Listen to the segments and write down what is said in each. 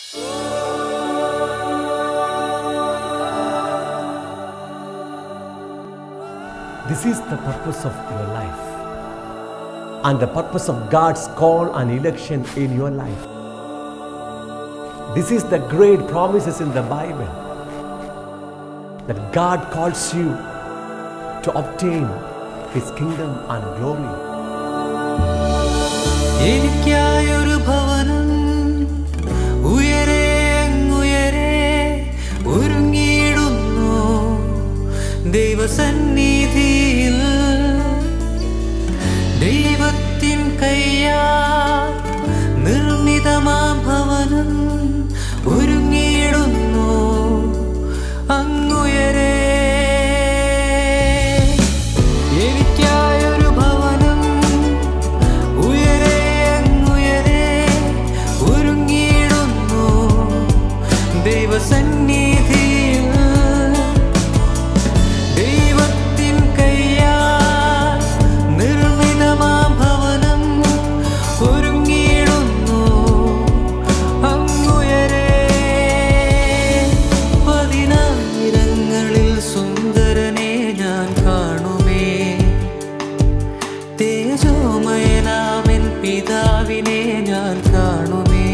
This is the purpose of your life and the purpose of God's call and election in your life. This is the great promises in the Bible that God calls you to obtain His kingdom and glory. എനിക്കായൊരു ഭവനം ഉയരെ അങ്ങുയരെ ഒരുങ്ങിയിടുന്നു ദൈവസന്നിധിയിൽ ദൈവത്തിൻ കയ്യാ നിർമ്മിതമാ ഭവനം ഒരുങ്ങിയിടുന്നു അങ്ങുയരെ എനിക്കായൊരു ഭവനം ഉയരെ അങ്ങുയരെ ഒരുങ്ങിയിടുന്നു ദൈവസന്നിധിയിൽ ദൈവത്തിൻ കയ്യാൽ നിർമ്മിതമാ ഭവനം ഒരുങ്ങിയിടുന്നു അങ്ങുയരെ പതിനായിരങ്ങളിൽ സുന്ദരനെ ഞാൻ കാണുമേ തേജോമയനാമൻ പിതാവിനെ ഞാൻ കാണുമേ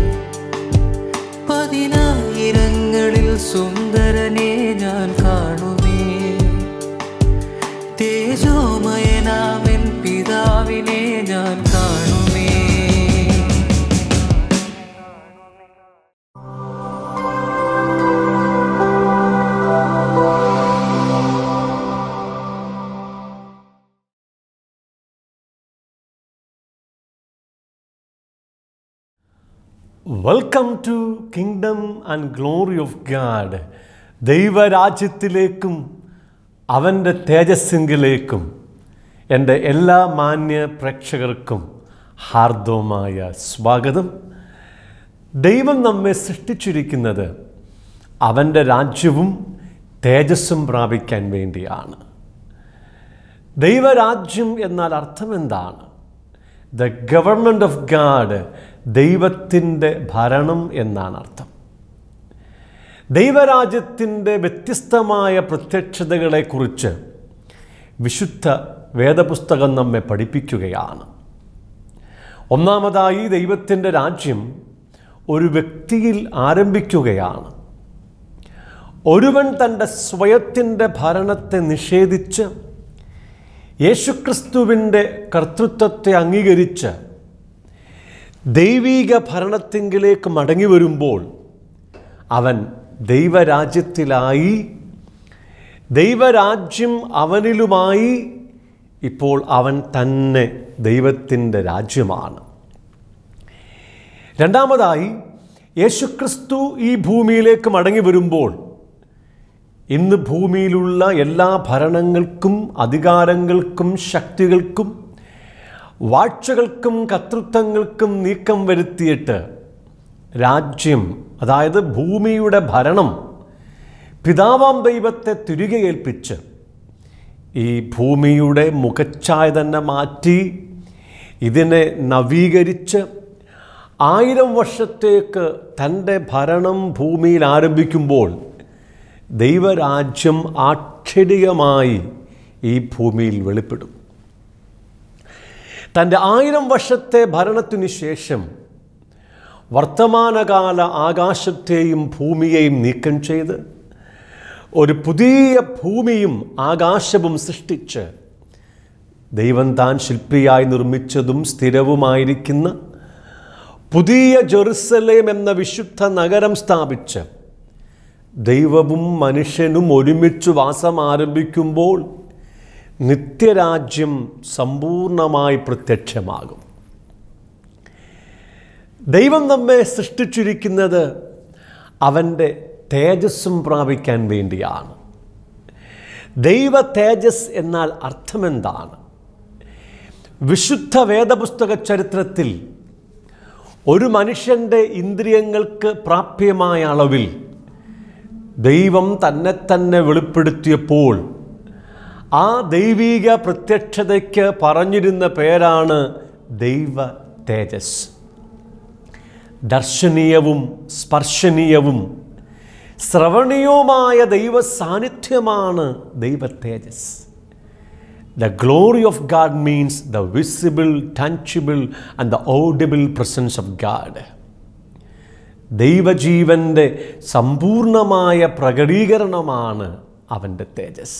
പതിനായിരങ്ങളിൽ സുന്ദരനെ ഞാൻ കാണുമേ തേജോമയനാമൻ പിതാവിനെ ഞാൻ കാണുമേ welcome to kingdom and glory of God ദൈവരാജ്യത്തിലേക്കും അവൻ്റെ തേജസ്സിങ്കിലേക്കും എൻ്റെ എല്ലാ മാന്യ പ്രേക്ഷകർക്കും ഹാർദവമായ സ്വാഗതം ദൈവം നമ്മെ സൃഷ്ടിച്ചിരിക്കുന്നത് അവൻ്റെ രാജ്യവും തേജസ്സും പ്രാപിക്കാൻ വേണ്ടിയാണ് ദൈവരാജ്യം എന്നാൽ അർത്ഥം എന്താണ് ദ ഗവൺമെൻറ് ഓഫ് ഗാഡ് ദൈവത്തിൻ്റെ ഭരണം എന്നാണ് അർത്ഥം ദൈവരാജ്യത്തിൻ്റെ വ്യത്യസ്തമായ പ്രത്യക്ഷതകളെക്കുറിച്ച് വിശുദ്ധ വേദപുസ്തകം നമ്മെ പഠിപ്പിക്കുകയാണ് ഒന്നാമതായി ദൈവത്തിൻ്റെ രാജ്യം ഒരു വ്യക്തിയിൽ ആരംഭിക്കുകയാണ് ഒരുവൻ തൻ്റെ സ്വയത്തിൻ്റെ ഭരണത്തെ നിഷേധിച്ച് യേശുക്രിസ്തുവിൻ്റെ കർത്തൃത്വത്തെ അംഗീകരിച്ച് ദൈവീക ഭരണത്തിങ്കിലേക്ക് മടങ്ങി വരുമ്പോൾ അവൻ ദൈവരാജ്യത്തിലായി ദൈവരാജ്യം അവനിലുമായി ഇപ്പോൾ അവൻ തന്നെ ദൈവത്തിൻ്റെ രാജ്യമാണ് രണ്ടാമതായി യേശുക്രിസ്തു ഈ ഭൂമിയിലേക്ക് മടങ്ങി വരുമ്പോൾ ഇന്ന് ഭൂമിയിലുള്ള എല്ലാ ഭരണങ്ങൾക്കും അധികാരങ്ങൾക്കും ശക്തികൾക്കും വാഴ്ചകൾക്കും കർത്തൃത്വങ്ങൾക്കും നീക്കം വരുത്തിയിട്ട് രാജ്യം അതായത് ഭൂമിയുടെ ഭരണം പിതാവാം ദൈവത്തെ തിരികെ ഏൽപ്പിച്ച് ഈ ഭൂമിയുടെ മുഖച്ഛായ തന്നെ മാറ്റി ഇതിനെ നവീകരിച്ച് ആയിരം വർഷത്തേക്ക് തൻ്റെ ഭരണം ഭൂമിയിൽ ആരംഭിക്കുമ്പോൾ ദൈവരാജ്യം ആക്ഷരികമായി ഈ ഭൂമിയിൽ വെളിപ്പെടും തൻ്റെ ആയിരം വർഷത്തെ ഭരണത്തിനു ശേഷം വർത്തമാനകാല ആകാശത്തെയും ഭൂമിയെയും നീക്കം ചെയ്ത് ഒരു പുതിയ ഭൂമിയും ആകാശവും സൃഷ്ടിച്ച് ദൈവം താൻ ശില്പിയായി നിർമ്മിച്ചതും സ്ഥിരവുമായിരിക്കുന്ന പുതിയ ജെറുസലേം എന്ന വിശുദ്ധ നഗരം സ്ഥാപിച്ച് ദൈവവും മനുഷ്യനും ഒരുമിച്ച് വാസം ആരംഭിക്കുമ്പോൾ നിത്യരാജ്യം സമ്പൂർണമായി പ്രത്യക്ഷമാകും ദൈവം നമ്മെ സൃഷ്ടിച്ചിരിക്കുന്നത് അവൻ്റെ തേജസ്സും പ്രാപിക്കാൻ വേണ്ടിയാണ് ദൈവ തേജസ് എന്നാൽ അർത്ഥമെന്താണ് വിശുദ്ധ വേദപുസ്തക ചരിത്രത്തിൽ ഒരു മനുഷ്യൻ്റെ ഇന്ദ്രിയങ്ങൾക്ക് പ്രാപ്യമായ അളവിൽ ദൈവം തന്നെ തന്നെ വെളിപ്പെടുത്തിയപ്പോൾ ആ ദൈവീക പ്രത്യക്ഷതയ്ക്ക് പറഞ്ഞിരുന്ന പേരാണ് ദൈവ തേജസ് ദർശനീയവും സ്പർശനീയവും ശ്രവണീയവുമായ ദൈവ സാന്നിധ്യമാണ് ദൈവ തേജസ് the glory of God means the visible tangible and the audible presence of God ദൈവജീവൻ്റെ സമ്പൂർണമായ പ്രകടീകരണമാണ് അവൻ്റെ തേജസ്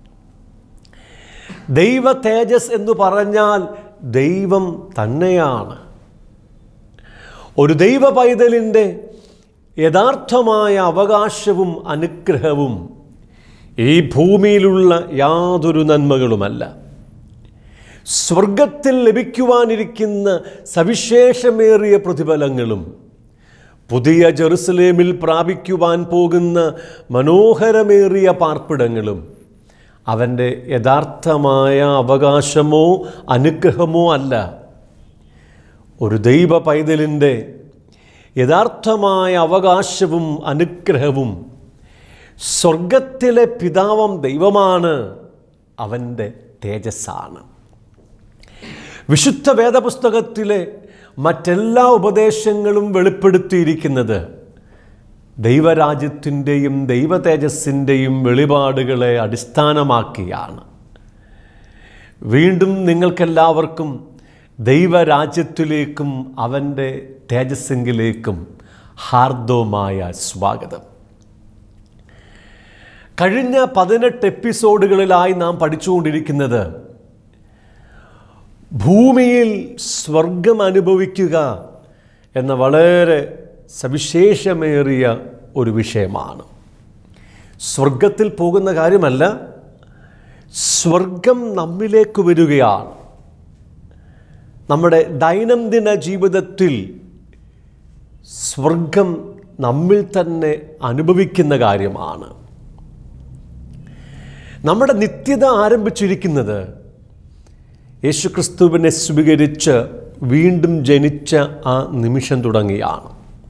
ദൈവ തേജസ് എന്ന് പറഞ്ഞാൽ ദൈവം തന്നെയാണ് ഒരു ദൈവ പൈതലിൻ്റെ യഥാർത്ഥമായ അവകാശവും അനുഗ്രഹവും ഈ ഭൂമിയിലുള്ള യാതൊരു നന്മകളുമല്ല സ്വർഗത്തിൽ ലഭിക്കുവാനിരിക്കുന്ന സവിശേഷമേറിയ പ്രതിഫലങ്ങളും പുതിയ ജെറുസലേമിൽ പ്രാപിക്കുവാൻ പോകുന്ന മനോഹരമേറിയ പാർപ്പിടങ്ങളും അവൻ്റെ യഥാർത്ഥമായ അവകാശമോ അനുഗ്രഹമോ അല്ല ഒരു ദൈവ പൈതലിൻ്റെ യഥാർത്ഥമായ അവകാശവും അനുഗ്രഹവും സ്വർഗത്തിലെ പിതാവം ദൈവമാണ് അവൻ്റെ തേജസ്സാണ് വിശുദ്ധ വേദപുസ്തകത്തിലെ മറ്റെല്ലാ ഉപദേശങ്ങളും വെളിപ്പെടുത്തിയിരിക്കുന്നത് ദൈവരാജ്യത്തിൻ്റെയും ദൈവ തേജസ്സിൻ്റെയും വെളിപാടുകളെ അടിസ്ഥാനമാക്കിയാണ് വീണ്ടും നിങ്ങൾക്കെല്ലാവർക്കും ദൈവരാജ്യത്തിലേക്കും അവൻ്റെ തേജസ്സെങ്കിലേക്കും ഹാർദവുമായ സ്വാഗതം കഴിഞ്ഞ പതിനെട്ട് എപ്പിസോഡുകളിലായി നാം പഠിച്ചുകൊണ്ടിരിക്കുന്നത് ഭൂമിയിൽ സ്വർഗം അനുഭവിക്കുക എന്ന വളരെ സവിശേഷമേറിയ ഒരു വിഷയമാണ് സ്വർഗത്തിൽ പോകുന്ന കാര്യമല്ല സ്വർഗം നമ്മിലേക്ക് വരികയാണ് നമ്മുടെ ദൈനംദിന ജീവിതത്തിൽ സ്വർഗം നമ്മിൽ തന്നെ അനുഭവിക്കുന്ന കാര്യമാണ് നമ്മുടെ നിത്യത ആരംഭിച്ചിരിക്കുന്നത് യേശുക്രിസ്തുവിനെ സ്വീകരിച്ച് വീണ്ടും ജനിച്ച ആ നിമിഷം തുടങ്ങിയാണ്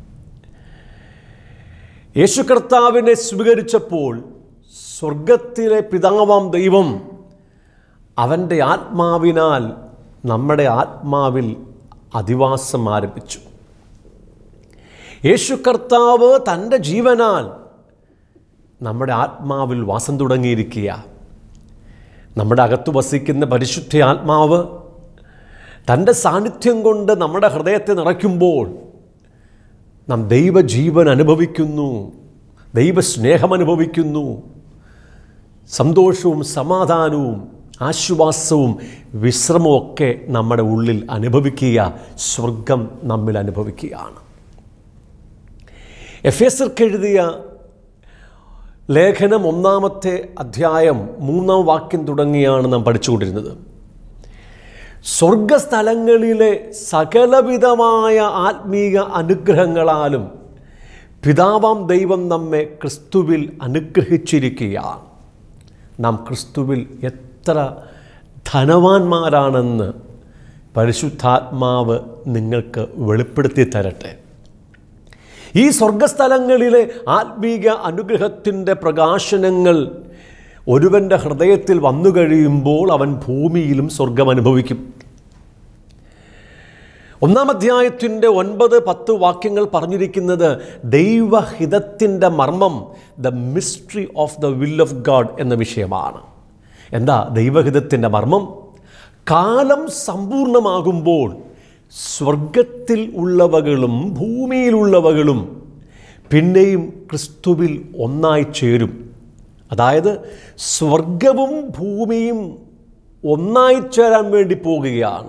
യേശു കർത്താവിനെ സ്വീകരിച്ചപ്പോൾ സ്വർഗത്തിലെ പിതാവാം ദൈവം അവൻ്റെ ആത്മാവിനാൽ നമ്മുടെ ആത്മാവിൽ അധിവാസം ആരംഭിച്ചു യേശു കർത്താവ് തൻ്റെ ജീവനാൽ നമ്മുടെ ആത്മാവിൽ വാസം തുടങ്ങിയിരിക്കുക നമ്മുടെ അകത്ത് വസിക്കുന്ന പരിശുദ്ധ ആത്മാവ് തൻ്റെ സാന്നിധ്യം കൊണ്ട് നമ്മുടെ ഹൃദയത്തെ നിറയ്ക്കുമ്പോൾ നാം ദൈവജീവൻ അനുഭവിക്കുന്നു ദൈവസ്നേഹം അനുഭവിക്കുന്നു സന്തോഷവും സമാധാനവും ആശ്വാസവും വിശ്രമവും ഒക്കെ നമ്മുടെ ഉള്ളിൽ അനുഭവിക്കുക സ്വർഗം നമ്മിൽ അനുഭവിക്കുകയാണ് എഫ് എസ് എഴുതിയ ലേഖനം ഒന്നാമത്തെ അധ്യായം മൂന്നാം വാക്യം തുടങ്ങിയാണ് നാം പഠിച്ചുകൊണ്ടിരുന്നത് സ്വർഗസ്ഥലങ്ങളിലെ സകലവിധമായ ആത്മീക അനുഗ്രഹങ്ങളാലും പിതാവാം ദൈവം നമ്മെ ക്രിസ്തുവിൽ അനുഗ്രഹിച്ചിരിക്കുകയാണ് നാം ക്രിസ്തുവിൽ എത്ര ധനവാന്മാരാണെന്ന് പരിശുദ്ധാത്മാവ് നിങ്ങൾക്ക് വെളിപ്പെടുത്തി തരട്ടെ ഈ സ്വർഗസ്ഥലങ്ങളിലെ ആത്മീക അനുഗ്രഹത്തിൻ്റെ പ്രകാശനങ്ങൾ ഒരുവൻ്റെ ഹൃദയത്തിൽ വന്നു കഴിയുമ്പോൾ അവൻ ഭൂമിയിലും സ്വർഗം അനുഭവിക്കും ഒന്നാം അധ്യായത്തിൻ്റെ ഒൻപത് പത്ത് വാക്യങ്ങൾ പറഞ്ഞിരിക്കുന്നത് ദൈവഹിതത്തിൻ്റെ മർമ്മം the mystery of the will of God എന്ന വിഷയമാണ് എന്താ ദൈവഹിതത്തിൻ്റെ മർമ്മം കാലം സമ്പൂർണമാകുമ്പോൾ സ്വർഗത്തിൽ ഉള്ളവകളും ഭൂമിയിലുള്ളവകളും പിന്നെയും ക്രിസ്തുവിൽ ഒന്നായി ചേരും അതായത് സ്വർഗവും ഭൂമിയും ഒന്നായി ചേരാൻ വേണ്ടി പോകുകയാണ്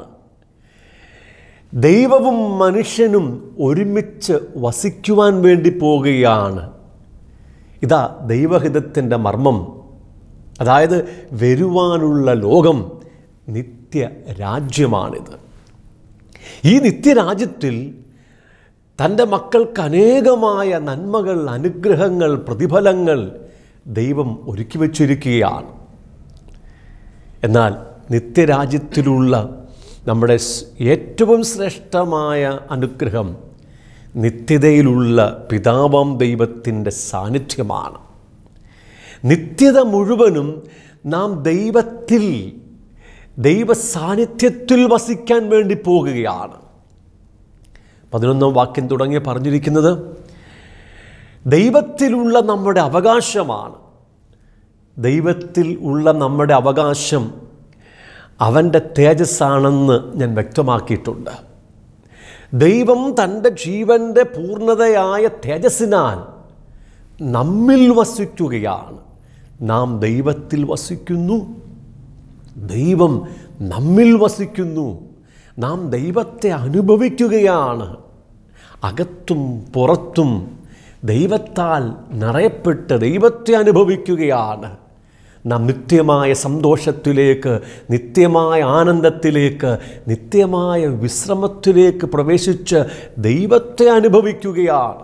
ദൈവവും മനുഷ്യനും ഒരുമിച്ച് വസിക്കുവാൻ വേണ്ടി പോകുകയാണ് ഇതാ ദൈവഹിതത്തിൻ്റെ മർമ്മം അതായത് വരുവാനുള്ള ലോകം നിത്യ രാജ്യമാണിത് ഈ നിത്യരാജ്യത്തിൽ തൻ്റെ മക്കൾക്ക് അനേകമായ നന്മകൾ അനുഗ്രഹങ്ങൾ പ്രതിഫലങ്ങൾ ദൈവം ഒരുക്കി വച്ചിരിക്കുകയാണ് എന്നാൽ നിത്യരാജ്യത്തിലുള്ള നമ്മുടെ സ് ഏറ്റവും ശ്രേഷ്ഠമായ അനുഗ്രഹം നിത്യതയിലുള്ള പിതാവാം ദൈവത്തിൻ്റെ സാന്നിധ്യമാണ് നിത്യത മുഴുവനും നാം ദൈവത്തിൽ ദൈവ സാന്നിധ്യത്തിൽ വസിക്കാൻ വേണ്ടി പോകുകയാണ് പതിനൊന്നാം വാക്യം തുടങ്ങി പറഞ്ഞിരിക്കുന്നത് ദൈവത്തിലുള്ള നമ്മുടെ അവകാശമാണ് ദൈവത്തിൽ ഉള്ള നമ്മുടെ അവകാശം അവൻ്റെ തേജസ്സാണെന്ന് ഞാൻ വ്യക്തമാക്കിയിട്ടുണ്ട് ദൈവം തൻ്റെ ജീവൻ്റെ പൂർണ്ണതയായ തേജസ്സിനാൽ നമ്മിൽ വസിക്കുകയാണ് നാം ദൈവത്തിൽ വസിക്കുന്നു ദൈവം നമ്മിൽ വസിക്കുന്നു നാം ദൈവത്തെ അനുഭവിക്കുകയാണ് അകത്തും പുറത്തും ദൈവത്താൽ നിറയപ്പെട്ട് ദൈവത്തെ അനുഭവിക്കുകയാണ് നാം നിത്യമായ സന്തോഷത്തിലേക്ക് നിത്യമായ ആനന്ദത്തിലേക്ക് നിത്യമായ വിശ്രമത്തിലേക്ക് പ്രവേശിച്ച് ദൈവത്തെ അനുഭവിക്കുകയാണ്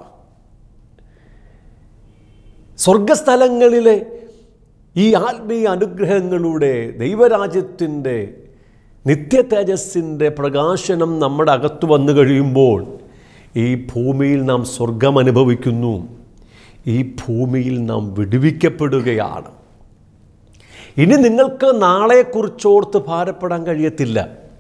സ്വർഗസ്ഥലങ്ങളിലെ ഈ ആത്മീയ അനുഗ്രഹങ്ങളുടെ ദൈവരാജ്യത്തിൻ്റെ നിത്യ തേജസ്സിൻ്റെ പ്രകാശനം നമ്മുടെ അകത്ത് വന്നു കഴിയുമ്പോൾ ഈ ഭൂമിയിൽ നാം സ്വർഗം അനുഭവിക്കുന്നു ഈ ഭൂമിയിൽ നാം വിടുവിക്കപ്പെടുകയാണ് ഇനി നിങ്ങൾക്ക് നാളെക്കുറിച്ചോർത്ത് ഭാരപ്പെടാൻ കഴിയത്തില്ല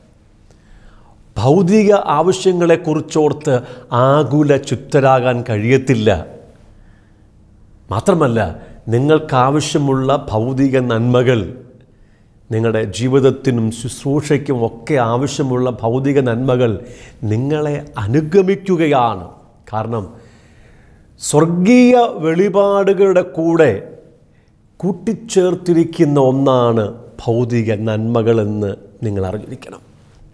ഭൗതിക ആവശ്യങ്ങളെക്കുറിച്ചോർത്ത് ആകുല ചുറ്റരാകാൻ കഴിയത്തില്ല മാത്രമല്ല നിങ്ങൾക്കാവശ്യമുള്ള ഭൗതിക നന്മകൾ നിങ്ങളുടെ ജീവിതത്തിനും ശുശ്രൂഷയ്ക്കും ഒക്കെ ആവശ്യമുള്ള ഭൗതിക നന്മകൾ നിങ്ങളെ അനുഗമിക്കുകയാണ് കാരണം സ്വർഗീയ വെളിപാടുകളുടെ കൂടെ കൂട്ടിച്ചേർത്തിരിക്കുന്ന ഒന്നാണ് ഭൗതിക നന്മകളെന്ന് നിങ്ങൾ അറിഞ്ഞിരിക്കണം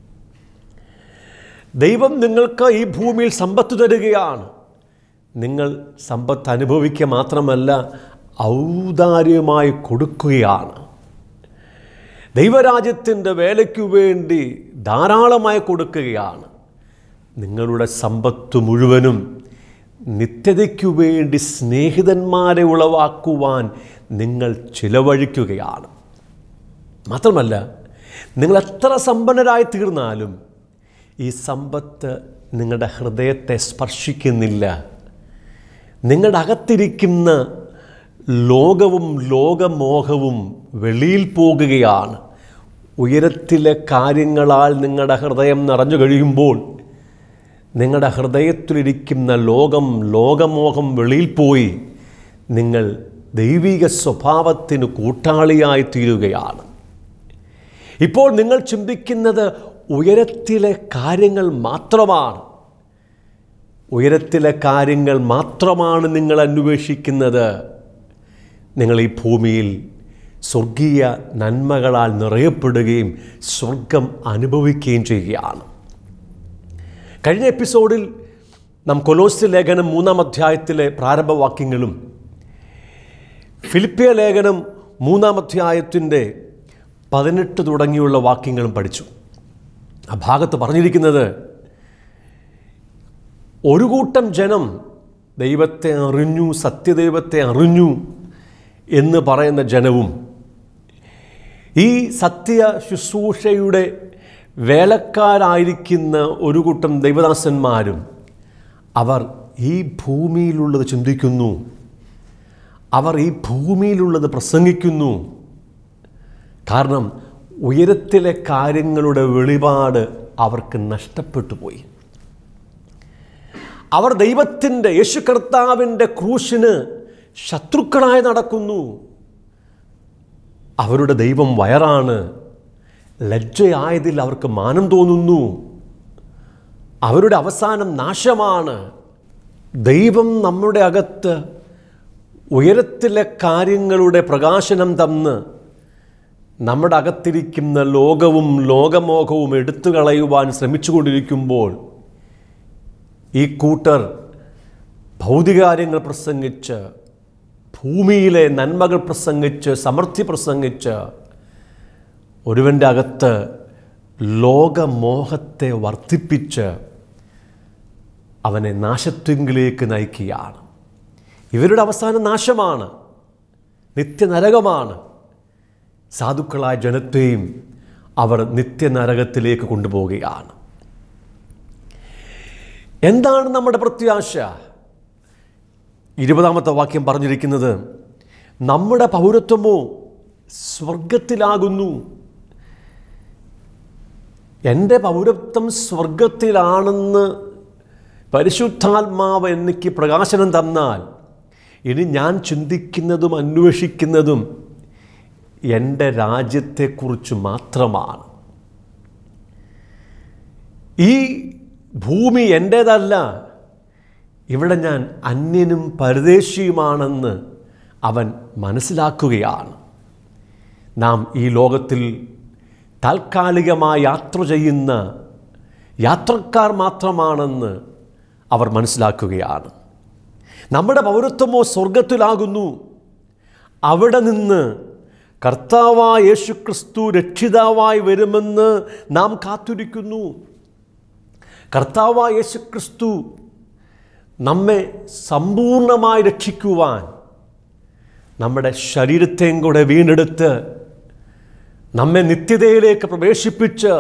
ദൈവം നിങ്ങൾക്ക് ഈ ഭൂമിയിൽ സമ്പത്ത് തരികയാണ് നിങ്ങൾ സമ്പത്ത് അനുഭവിക്കുക മാത്രമല്ല ഔദാര്യമായി കൊടുക്കുകയാണ് ദൈവരാജ്യത്തിൻ്റെ വേലയ്ക്കു വേണ്ടി ധാരാളമായി കൊടുക്കുകയാണ് നിങ്ങളുടെ സമ്പത്ത് മുഴുവനും നിത്യതയ്ക്കു വേണ്ടി സ്നേഹിതന്മാരെ ഉളവാക്കുവാൻ നിങ്ങൾ ചിലവഴിക്കുകയാണ് മാത്രമല്ല നിങ്ങൾ എത്ര സമ്പന്നരായി തീർന്നാലും ഈ സമ്പത്ത് നിങ്ങളുടെ ഹൃദയത്തെ സ്പർശിക്കുന്നില്ല നിങ്ങളുടെ അകത്തിരിക്കുന്ന ലോകവും ലോകമോഹവും വെളിയിൽ പോകുകയാണ് ഉയരത്തിലെ കാര്യങ്ങളാൽ നിങ്ങളുടെ ഹൃദയം നിറഞ്ഞു കഴിയുമ്പോൾ നിങ്ങളുടെ ഹൃദയത്തിലിരിക്കുന്ന ലോകം ലോകമോഹം വെളിയിൽ പോയി നിങ്ങൾ ദൈവിക സ്വഭാവത്തിന് കൂട്ടാളിയായി തീരുകയാണ് ഇപ്പോൾ നിങ്ങൾ ചിന്തിക്കുന്നത് ഉയരത്തിലെ കാര്യങ്ങൾ മാത്രമാണ് ഉയരത്തിലെ കാര്യങ്ങൾ മാത്രമാണ് നിങ്ങൾ അന്വേഷിക്കുന്നത് നിങ്ങൾ ഈ ഭൂമിയിൽ സ്വർഗീയ നന്മകളാൽ നിറയപ്പെടുകയും സ്വർഗം അനുഭവിക്കുകയും ചെയ്യുകയാണ് കഴിഞ്ഞ എപ്പിസോഡിൽ നാം കൊലോസ് ലേഖനം മൂന്നാം അധ്യായത്തിലെ പ്രാരംഭവാക്യങ്ങളും ഫിലിപ്പിയ ലേഖനം മൂന്നാം അധ്യായത്തിൻ്റെ പതിനെട്ട് തുടങ്ങിയുള്ള വാക്യങ്ങളും പഠിച്ചു ആ ഭാഗത്ത് പറഞ്ഞിരിക്കുന്നത് ഒരു കൂട്ടം ജനം ദൈവത്തെ അറിഞ്ഞു സത്യദൈവത്തെ അറിഞ്ഞു എന്ന് പറയുന്ന ജനവും ഈ സത്യ ശുശ്രൂഷയുടെ വേലക്കാരായിരിക്കുന്ന ഒരു കൂട്ടം ദൈവദാസന്മാരും അവർ ഈ ഭൂമിയിലുള്ളത് ചിന്തിക്കുന്നു അവർ ഈ ഭൂമിയിലുള്ളത് പ്രസംഗിക്കുന്നു കാരണം ഉയരത്തിലെ കാര്യങ്ങളുടെ വെളിപാട് അവർക്ക് നഷ്ടപ്പെട്ടു പോയി അവർ ദൈവത്തിൻ്റെ യേശു കർത്താവിൻ്റെ ക്രൂശിന് ശത്രുക്കളായി നടക്കുന്നു അവരുടെ ദൈവം വയറാണ് ലജ്ജയായതിൽ അവർക്ക് മാനം തോന്നുന്നു അവരുടെ അവസാനം നാശമാണ് ദൈവം നമ്മുടെ അകത്ത് ഉയരത്തിലെ കാര്യങ്ങളുടെ പ്രകാശനം തന്ന് നമ്മുടെ അകത്തിരിക്കുന്ന ലോകവും ലോകമോഹവും എടുത്തു കളയുവാൻ ശ്രമിച്ചുകൊണ്ടിരിക്കുമ്പോൾ ഈ കൂട്ടർ ഭൗതികാര്യങ്ങൾ പ്രസംഗിച്ച് ഭൂമിയിലെ നന്മകൾ പ്രസംഗിച്ച് സമൃദ്ധി പ്രസംഗിച്ച് ഒരുവൻ്റെ അകത്ത് ലോകമോഹത്തെ വർദ്ധിപ്പിച്ച് അവനെ നാശത്വങ്കിലേക്ക് നയിക്കുകയാണ് ഇവരുടെ അവസാനം നാശമാണ് നിത്യനരകമാണ് സാധുക്കളായ ജനത്തെയും അവർ നിത്യനരകത്തിലേക്ക് കൊണ്ടുപോവുകയാണ് എന്താണ് നമ്മുടെ പ്രത്യാശ ഇരുപതാമത്തെ വാക്യം പറഞ്ഞിരിക്കുന്നത് നമ്മുടെ പൗരത്വമോ സ്വർഗത്തിലാകുന്നു എൻ്റെ പൗരത്വം സ്വർഗത്തിലാണെന്ന് പരിശുദ്ധാത്മാവ് എനിക്ക് പ്രകാശനം തന്നാൽ ഇനി ഞാൻ ചിന്തിക്കുന്നതും അന്വേഷിക്കുന്നതും എൻ്റെ രാജ്യത്തെക്കുറിച്ച് മാത്രമാണ് ഈ ഭൂമി എൻ്റേതല്ല ഇവിടെ ഞാൻ അന്യനും പരദേശിയുമാണെന്ന് അവൻ മനസ്സിലാക്കുകയാണ് നാം ഈ ലോകത്തിൽ താൽക്കാലികമായി യാത്ര ചെയ്യുന്ന യാത്രക്കാർ മാത്രമാണെന്ന് അവർ മനസ്സിലാക്കുകയാണ് നമ്മുടെ പൗരത്വമോ സ്വർഗത്തിലാകുന്നു അവിടെ നിന്ന് കർത്താവായ യേശുക്രിസ്തു രക്ഷിതാവായി വരുമെന്ന് നാം കാത്തിരിക്കുന്നു കർത്താവായ യേശുക്രിസ്തു നമ്മെ സമ്പൂർണമായി രക്ഷിക്കുവാൻ നമ്മുടെ ശരീരത്തെയും കൂടെ വീണ്ടെടുത്ത് നമ്മെ നിത്യതയിലേക്ക് പ്രവേശിപ്പിച്ച്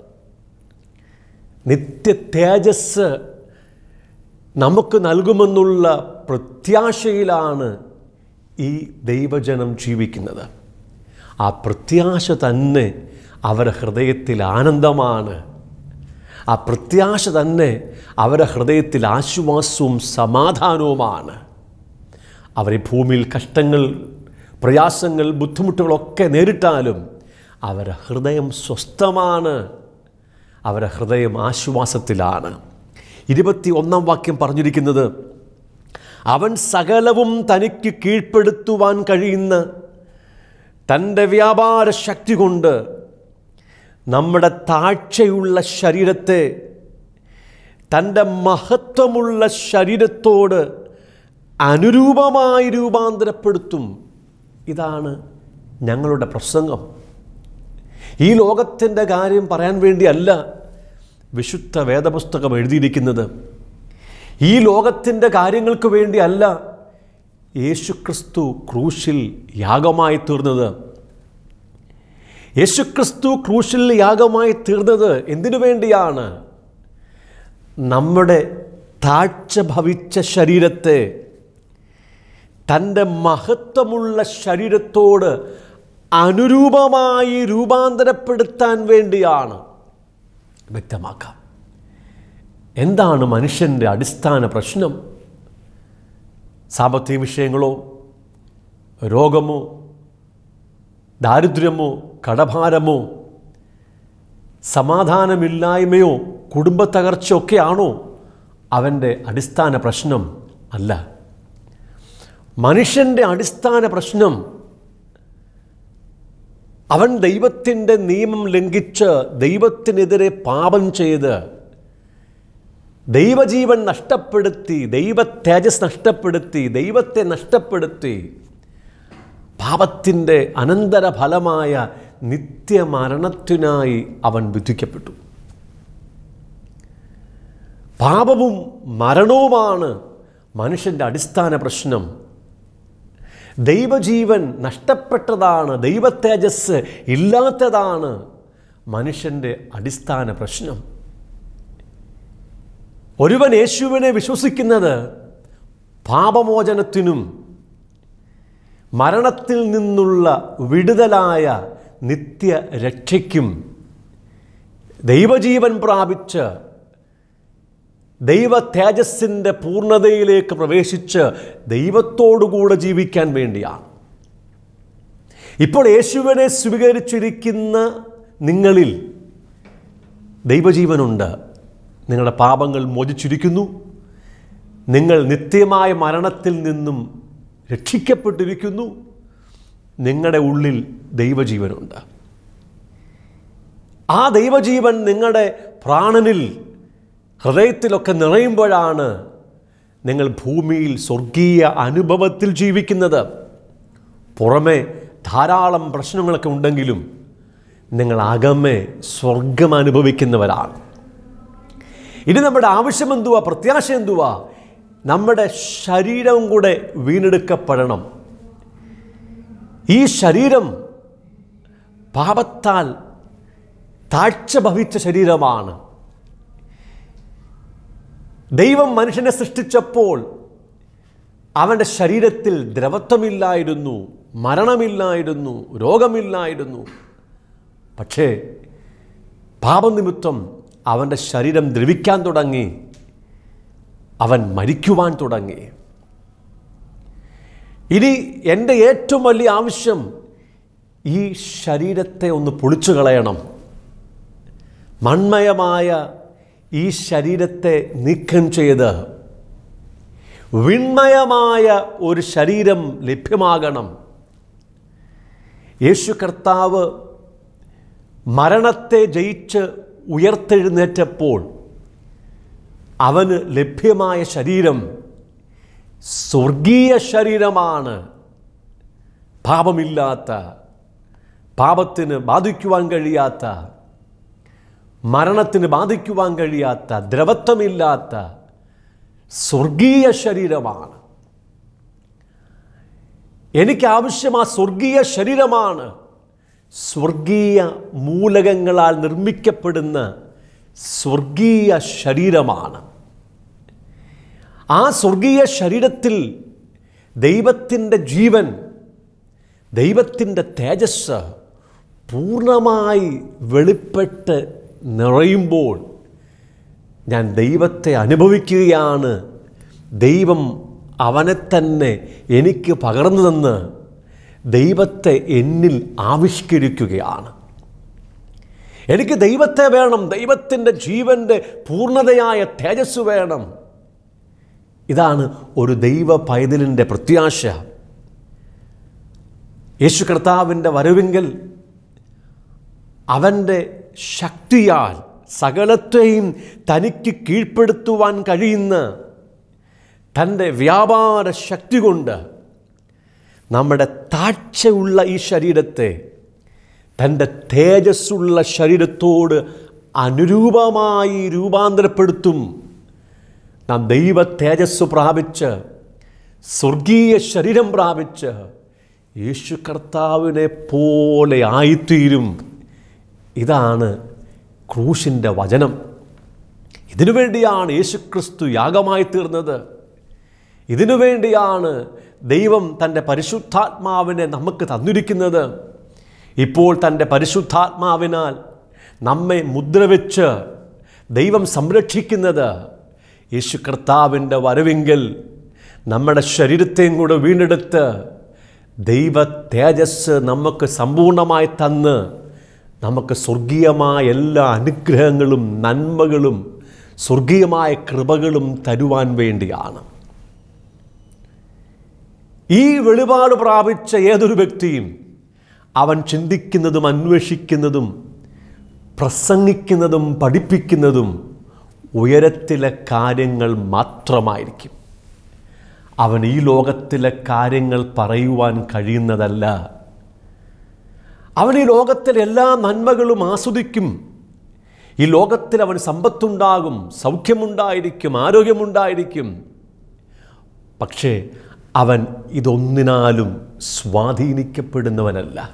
നിത്യ തേജസ് നമുക്ക് നൽകുമെന്നുള്ള പ്രത്യാശയിലാണ് ഈ ദൈവജനം ജീവിക്കുന്നത് ആ പ്രത്യാശ തന്നെ അവരുടെ ഹൃദയത്തിൽ ആനന്ദമാണ് ആ പ്രത്യാശ തന്നെ അവരുടെ ഹൃദയത്തിൽ ആശ്വാസവും സമാധാനവുമാണ് അവർ ഈ ഭൂമിയിൽ കഷ്ടങ്ങൾ പ്രയാസങ്ങൾ ബുദ്ധിമുട്ടുകളൊക്കെ നേരിട്ടാലും അവരുടെ ഹൃദയം സ്വസ്ഥമാണ് അവരുടെ ഹൃദയം ആശ്വാസത്തിലാണ് ഇരുപത്തി ഒന്നാം വാക്യം പറഞ്ഞിരിക്കുന്നത് അവൻ സകലവും തനിക്ക് കീഴ്പ്പെടുത്തുവാൻ കഴിയുന്ന തൻ്റെ വ്യാപാര ശക്തി കൊണ്ട് നമ്മുടെ താഴ്ചയുള്ള ശരീരത്തെ തൻ്റെ മഹത്വമുള്ള ശരീരത്തോട് അനുരൂപമായി രൂപാന്തരപ്പെടുത്തും ഇതാണ് ഞങ്ങളുടെ പ്രസംഗം ഈ ലോകത്തിൻ്റെ കാര്യം പറയാൻ വേണ്ടിയല്ല വിശുദ്ധ വേദപുസ്തകം എഴുതിയിരിക്കുന്നത് ഈ ലോകത്തിൻ്റെ കാര്യങ്ങൾക്ക് വേണ്ടിയല്ല യേശുക്രിസ്തു ക്രൂശിൽ യാഗമായി തീർന്നത് യേശുക്രിസ്തു ക്രൂശിൽ യാഗമായി തീർന്നത് എന്തിനു വേണ്ടിയാണ് നമ്മുടെ താഴ്ച ഭവിച്ച ശരീരത്തെ തൻ്റെ മഹത്വമുള്ള ശരീരത്തോട് അനുരൂപമായി രൂപാന്തരപ്പെടുത്താൻ വേണ്ടിയാണ് വ്യക്തമാക്കാം എന്താണ് മനുഷ്യൻ്റെ അടിസ്ഥാന പ്രശ്നം സാമ്പത്തിക വിഷയങ്ങളോ രോഗമോ ദാരിദ്ര്യമോ കടഭാരമോ സമാധാനമില്ലായ്മയോ കുടുംബ തകർച്ചയൊക്കെയാണോ അവൻ്റെ അടിസ്ഥാന പ്രശ്നം അല്ല മനുഷ്യൻ്റെ അടിസ്ഥാന പ്രശ്നം അവൻ ദൈവത്തിൻ്റെ നിയമം ലംഘിച്ച് ദൈവത്തിനെതിരെ പാപം ചെയ്ത് ദൈവജീവൻ നഷ്ടപ്പെടുത്തി ദൈവ തേജസ് നഷ്ടപ്പെടുത്തി ദൈവത്തെ നഷ്ടപ്പെടുത്തി പാപത്തിൻ്റെ അനന്തര ഫലമായ നിത്യമരണത്തിനായി അവൻ വിധിക്കപ്പെട്ടു പാപവും മരണവുമാണ് മനുഷ്യൻ്റെ അടിസ്ഥാന പ്രശ്നം ദൈവജീവൻ നഷ്ടപ്പെട്ടതാണ് ദൈവതേജസ് ഇല്ലാത്തതാണ് മനുഷ്യൻ്റെ അടിസ്ഥാന പ്രശ്നം ഒരുവൻ യേശുവിനെ വിശ്വസിക്കുന്നത് പാപമോചനത്തിനും മരണത്തിൽ നിന്നുള്ള വിടുതലായ നിത്യ രക്ഷയ്ക്കും ദൈവജീവൻ പ്രാപിച്ച് ദൈവ തേജസ്സിൻ്റെ പൂർണ്ണതയിലേക്ക് പ്രവേശിച്ച് ദൈവത്തോടുകൂടെ ജീവിക്കാൻ വേണ്ടിയാണ് ഇപ്പോൾ യേശുവിനെ സ്വീകരിച്ചിരിക്കുന്ന നിങ്ങളിൽ ദൈവജീവനുണ്ട് നിങ്ങളുടെ പാപങ്ങൾ മോചിച്ചിരിക്കുന്നു നിങ്ങൾ നിത്യമായ മരണത്തിൽ നിന്നും രക്ഷിക്കപ്പെട്ടിരിക്കുന്നു നിങ്ങളുടെ ഉള്ളിൽ ദൈവജീവനുണ്ട് ആ ദൈവജീവൻ നിങ്ങളുടെ പ്രാണനിൽ ഹൃദയത്തിലൊക്കെ നിറയുമ്പോഴാണ് നിങ്ങൾ ഭൂമിയിൽ സ്വർഗീയ അനുഭവത്തിൽ ജീവിക്കുന്നത് പുറമെ ധാരാളം പ്രശ്നങ്ങളൊക്കെ ഉണ്ടെങ്കിലും നിങ്ങൾ അകമേ സ്വർഗം അനുഭവിക്കുന്നവരാണ് ഇനി നമ്മുടെ ആവശ്യം എന്തുവാ പ്രത്യാശ എന്തുവാ നമ്മുടെ ശരീരം കൂടെ വീണ്ടെടുക്കപ്പെടണം ഈ ശരീരം പാപത്താൽ താഴ്ച ഭവിച്ച ശരീരമാണ് ദൈവം മനുഷ്യനെ സൃഷ്ടിച്ചപ്പോൾ അവൻ്റെ ശരീരത്തിൽ ദ്രവത്വമില്ലായിരുന്നു മരണമില്ലായിരുന്നു രോഗമില്ലായിരുന്നു പക്ഷേ പാപനിമിത്തം അവൻ്റെ ശരീരം ദ്രവിക്കാൻ തുടങ്ങി അവൻ മരിക്കുവാൻ തുടങ്ങി ഇനി എൻ്റെ ഏറ്റവും വലിയ ആവശ്യം ഈ ശരീരത്തെ ഒന്ന് പൊളിച്ചു കളയണം മൺമയമായ ഈ ശരീരത്തെ നീക്കം ചെയ്ത് വിൺമയമായ ഒരു ശരീരം ലഭ്യമാകണം യേശു കർത്താവ് മരണത്തെ ജയിച്ച് ഉയർത്തെഴുന്നേറ്റപ്പോൾ അവന് ലഭ്യമായ ശരീരം സ്വർഗീയ ശരീരമാണ് പാപമില്ലാത്ത പാപത്തിന് ബാധിക്കുവാൻ കഴിയാത്ത മരണത്തിന് ബാധിക്കുവാൻ കഴിയാത്ത ദ്രവത്വമില്ലാത്ത സ്വർഗീയ ശരീരമാണ് എനിക്ക് ആവശ്യം ആ സ്വർഗീയ ശരീരമാണ് സ്വർഗീയ മൂലകങ്ങളാൽ നിർമ്മിക്കപ്പെടുന്ന സ്വർഗീയ ശരീരമാണ് ആ സ്വർഗീയ ശരീരത്തിൽ ദൈവത്തിൻ്റെ ജീവൻ ദൈവത്തിൻ്റെ തേജസ് പൂർണ്ണമായി വെളിപ്പെട്ട് നിറയുമ്പോൾ ഞാൻ ദൈവത്തെ അനുഭവിക്കുകയാണ് ദൈവം അവനെ തന്നെ എനിക്ക് പകർന്നു തന്ന് ദൈവത്തെ എന്നിൽ ആവിഷ്കരിക്കുകയാണ് എനിക്ക് ദൈവത്തെ വേണം ദൈവത്തിൻ്റെ ജീവൻ്റെ പൂർണ്ണതയായ തേജസ് വേണം ഇതാണ് ഒരു ദൈവ പൈതലിൻ്റെ പ്രത്യാശ യേശു കർത്താവിൻ്റെ വരവെങ്കിൽ അവൻ്റെ ശക്തിയാൽ സകലത്തെയും തനിക്ക് കീഴ്പ്പെടുത്തുവാൻ കഴിയുന്ന തൻ്റെ വ്യാപാര ശക്തി കൊണ്ട് നമ്മുടെ താഴ്ചയുള്ള ഈ ശരീരത്തെ തൻ്റെ തേജസ്സുള്ള ശരീരത്തോട് അനുരൂപമായി രൂപാന്തരപ്പെടുത്തും നാം ദൈവ തേജസ് പ്രാപിച്ച് സ്വർഗീയ ശരീരം പ്രാപിച്ച് യേശു കർത്താവിനെ പോലെ ആയിത്തീരും ഇതാണ് ക്രൂശിൻ്റെ വചനം ഇതിനു വേണ്ടിയാണ് യേശുക്രിസ്തു യാഗമായി തീർന്നത് ഇതിനു വേണ്ടിയാണ് ദൈവം തൻ്റെ പരിശുദ്ധാത്മാവിനെ നമുക്ക് തന്നിരിക്കുന്നത് ഇപ്പോൾ തൻ്റെ പരിശുദ്ധാത്മാവിനാൽ നമ്മെ മുദ്രവെച്ച് ദൈവം സംരക്ഷിക്കുന്നത് യേശു കർത്താവിൻ്റെ വരവെങ്കിൽ നമ്മുടെ ശരീരത്തെയും കൂടെ വീണ്ടെടുത്ത് ദൈവ തേജസ് നമുക്ക് സമ്പൂർണ്ണമായി തന്ന് നമുക്ക് സ്വർഗീയമായ എല്ലാ അനുഗ്രഹങ്ങളും നന്മകളും സ്വർഗീയമായ കൃപകളും തരുവാൻ വേണ്ടിയാണ് ഈ വെളിപാട് പ്രാപിച്ച ഏതൊരു വ്യക്തിയും അവൻ ചിന്തിക്കുന്നതും അന്വേഷിക്കുന്നതും പ്രസംഗിക്കുന്നതും പഠിപ്പിക്കുന്നതും ഉയരത്തിലെ കാര്യങ്ങൾ മാത്രമായിരിക്കും അവൻ ഈ ലോകത്തിലെ കാര്യങ്ങൾ പറയുവാൻ കഴിയുന്നതല്ല അവൻ ഈ ലോകത്തിലെ എല്ലാ നന്മകളും ആസ്വദിക്കും ഈ ലോകത്തിൽ അവൻ സമ്പത്തുണ്ടാകും സൗഖ്യമുണ്ടായിരിക്കും ആരോഗ്യമുണ്ടായിരിക്കും പക്ഷേ അവൻ ഇതൊന്നിനാലും സ്വാധീനിക്കപ്പെടുന്നവനല്ല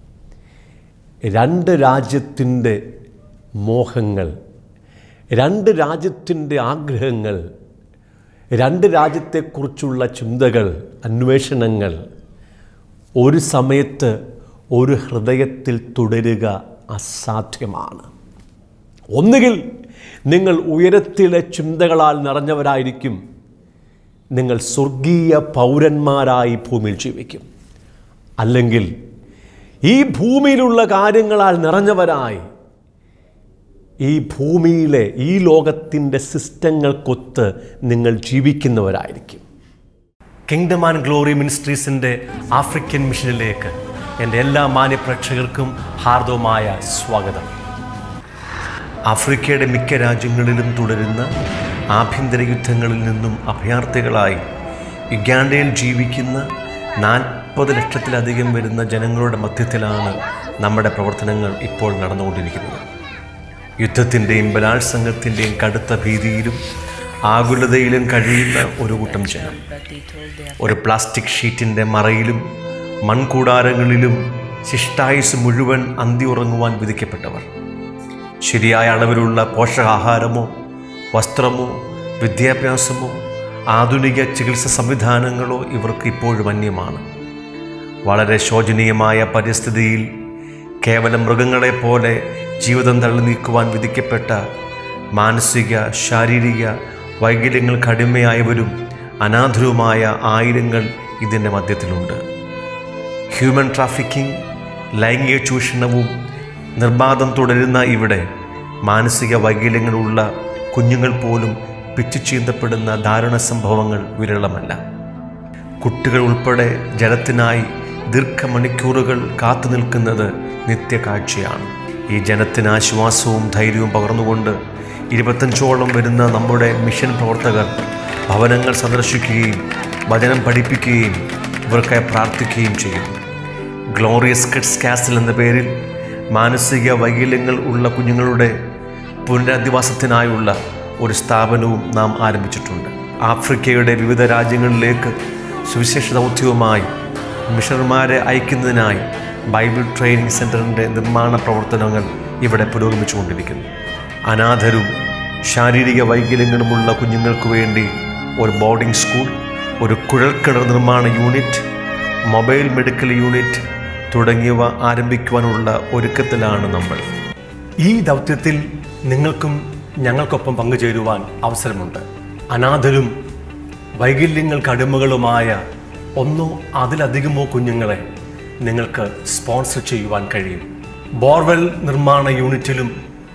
രണ്ട് രാജ്യത്തിൻ്റെ മോഹങ്ങൾ രണ്ട് രാജ്യത്തിൻ്റെ ആഗ്രഹങ്ങൾ രണ്ട് രാജ്യത്തെക്കുറിച്ചുള്ള ചിന്തകൾ അന്വേഷണങ്ങൾ ഒരു സമയത്ത് ഒരു ഹൃദയത്തിൽ തുടരുക അസാധ്യമാണ് ഒന്നുകിൽ നിങ്ങൾ ഉയരത്തിലെ ചിന്തകളാൽ നിറഞ്ഞവരായിരിക്കും നിങ്ങൾ സ്വർഗീയ പൗരന്മാരായി ഭൂമിയിൽ ജീവിക്കും അല്ലെങ്കിൽ ഈ ഭൂമിയിലുള്ള കാര്യങ്ങളാൽ നിറഞ്ഞവരായി ഈ ഭൂമിയിലെ ഈ ലോകത്തിൻ്റെ സിസ്റ്റങ്ങൾക്കൊത്ത് നിങ്ങൾ ജീവിക്കുന്നവരായിരിക്കും കിങ്ഡം ആൻഡ് ഗ്ലോറി മിനിസ്ട്രീസിൻ്റെ ആഫ്രിക്കൻ മിഷനിലേക്ക് എൻ്റെ എല്ലാ മാന്യ പ്രേക്ഷകർക്കും ഹാർദവമായ സ്വാഗതം ആഫ്രിക്കയുടെ മിക്ക രാജ്യങ്ങളിലും തുടരുന്ന ആഭ്യന്തര യുദ്ധങ്ങളിൽ നിന്നും അഭയാർത്ഥികളായി യുഗാണ്ടയിൽ ജീവിക്കുന്ന നാൽപ്പത് ലക്ഷത്തിലധികം വരുന്ന ജനങ്ങളുടെ മധ്യത്തിലാണ് നമ്മുടെ പ്രവർത്തനങ്ങൾ ഇപ്പോൾ നടന്നുകൊണ്ടിരിക്കുന്നത് യുദ്ധത്തിൻ്റെയും ബലാത്സംഗത്തിൻ്റെയും കടുത്ത ഭീതിയിലും ആകുലതയിലും കഴിയുന്ന ഒരു കൂട്ടം ജനം ഒരു പ്ലാസ്റ്റിക് ഷീറ്റിൻ്റെ മറയിലും മൺകൂടാരങ്ങളിലും ശിഷ്ടായുസ് മുഴുവൻ അന്തി ഉറങ്ങുവാൻ വിധിക്കപ്പെട്ടവർ ശരിയായ അളവിലുള്ള പോഷകാഹാരമോ വസ്ത്രമോ വിദ്യാഭ്യാസമോ ആധുനിക ചികിത്സ സംവിധാനങ്ങളോ ഇവർക്ക് ഇപ്പോഴും അന്യമാണ് വളരെ ശോചനീയമായ പരിസ്ഥിതിയിൽ കേവലം മൃഗങ്ങളെപ്പോലെ ജീവിതം തള്ളി നീക്കുവാൻ വിധിക്കപ്പെട്ട മാനസിക ശാരീരിക വൈകല്യങ്ങൾക്ക് അടിമയായവരും അനാഥരുമായ ആയിരങ്ങൾ ഇതിൻ്റെ മധ്യത്തിലുണ്ട് ഹ്യൂമൻ ട്രാഫിക്കിംഗ് ലൈംഗിക ചൂഷണവും നിർബാധം തുടരുന്ന ഇവിടെ മാനസിക വൈകല്യങ്ങളുള്ള കുഞ്ഞുങ്ങൾ പോലും പിച്ചു ചീന്തപ്പെടുന്ന ദാരുണ സംഭവങ്ങൾ വിരളമല്ല കുട്ടികൾ ഉൾപ്പെടെ ജലത്തിനായി ദീർഘമണിക്കൂറുകൾ കാത്തു നിൽക്കുന്നത് നിത്യകാഴ്ചയാണ് ഈ ജനത്തിന് ആശ്വാസവും ധൈര്യവും പകർന്നുകൊണ്ട് ഇരുപത്തഞ്ചോളം വരുന്ന നമ്മുടെ മിഷൻ പ്രവർത്തകർ ഭവനങ്ങൾ സന്ദർശിക്കുകയും വചനം പഠിപ്പിക്കുകയും ഇവർക്കായി പ്രാർത്ഥിക്കുകയും ചെയ്യുന്നു ഗ്ലോറിയസ് കിഡ്സ് കാസിൽ എന്ന പേരിൽ മാനസിക വൈകല്യങ്ങൾ ഉള്ള കുഞ്ഞുങ്ങളുടെ പുനരധിവാസത്തിനായുള്ള ഒരു സ്ഥാപനവും നാം ആരംഭിച്ചിട്ടുണ്ട് ആഫ്രിക്കയുടെ വിവിധ രാജ്യങ്ങളിലേക്ക് സുവിശേഷ ദൗത്യവുമായി മിഷണർമാരെ അയക്കുന്നതിനായി ബൈബിൾ ട്രെയിനിങ് സെൻറ്ററിൻ്റെ നിർമ്മാണ പ്രവർത്തനങ്ങൾ ഇവിടെ പുരോഗമിച്ചുകൊണ്ടിരിക്കുന്നു അനാഥരും ശാരീരിക വൈകല്യങ്ങളുമുള്ള കുഞ്ഞുങ്ങൾക്ക് വേണ്ടി ഒരു ബോർഡിംഗ് സ്കൂൾ ഒരു കുഴൽക്കിണർ നിർമ്മാണ യൂണിറ്റ് മൊബൈൽ മെഡിക്കൽ യൂണിറ്റ് തുടങ്ങിയവ ആരംഭിക്കുവാനുള്ള ഒരുക്കത്തിലാണ് നമ്മൾ ഈ ദൗത്യത്തിൽ നിങ്ങൾക്കും ഞങ്ങൾക്കൊപ്പം പങ്കുചേരുവാൻ അവസരമുണ്ട് അനാഥരും വൈകല്യങ്ങൾക്ക് അടിമകളുമായ ഒന്നോ അതിലധികമോ കുഞ്ഞുങ്ങളെ നിങ്ങൾക്ക് സ്പോൺസർ ചെയ്യുവാൻ കഴിയും ബോർവെൽ നിർമ്മാണ യൂണിറ്റിലും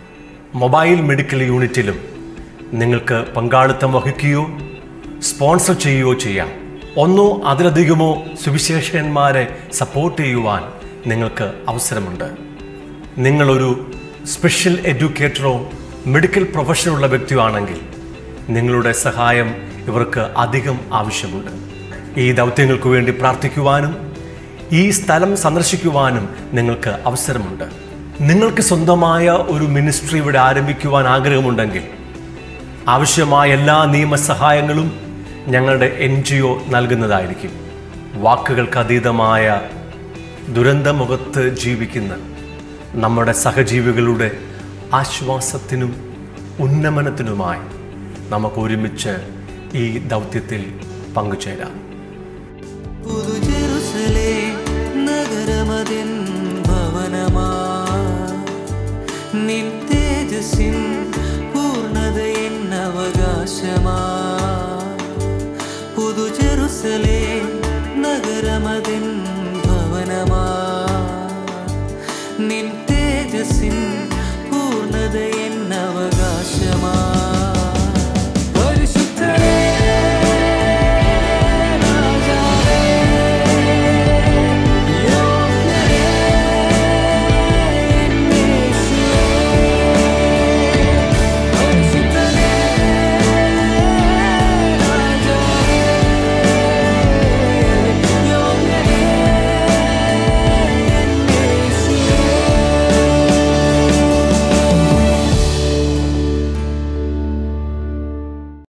മൊബൈൽ മെഡിക്കൽ യൂണിറ്റിലും നിങ്ങൾക്ക് പങ്കാളിത്തം വഹിക്കുകയോ സ്പോൺസർ ചെയ്യുകയോ ചെയ്യാം ഒന്നോ അതിലധികമോ സുവിശേഷന്മാരെ സപ്പോർട്ട് ചെയ്യുവാൻ നിങ്ങൾക്ക് അവസരമുണ്ട് നിങ്ങളൊരു സ്പെഷ്യൽ എഡ്യൂക്കേറ്ററോ മെഡിക്കൽ പ്രൊഫഷനുള്ള വ്യക്തിയോ ആണെങ്കിൽ നിങ്ങളുടെ സഹായം ഇവർക്ക് അധികം ആവശ്യമുണ്ട് ഈ ദൗത്യങ്ങൾക്ക് വേണ്ടി പ്രാർത്ഥിക്കുവാനും ഈ സ്ഥലം സന്ദർശിക്കുവാനും നിങ്ങൾക്ക് അവസരമുണ്ട് നിങ്ങൾക്ക് സ്വന്തമായ ഒരു മിനിസ്ട്രി ഇവിടെ ആരംഭിക്കുവാൻ ആഗ്രഹമുണ്ടെങ്കിൽ ആവശ്യമായ എല്ലാ നിയമസഹായങ്ങളും ഞങ്ങളുടെ എൻ ജി ഒ നൽകുന്നതായിരിക്കും വാക്കുകൾക്ക് അതീതമായ ദുരന്തമുഖത്ത് ജീവിക്കുന്ന നമ്മുടെ സഹജീവികളുടെ ആശ്വാസത്തിനും ഉന്നമനത്തിനുമായി നമുക്ക് ഒരുമിച്ച് ഈ ദൗത്യത്തിൽ പങ്കുചേരാം പുതു ജെറുസലേ നഗരമതിൻ ഭവനമാ നിൻ തേജസ്സിൻ പൂർണ്ണതയിൻ അവകാശമാ പുതു ജെറുസലേ നഗരമതിൻ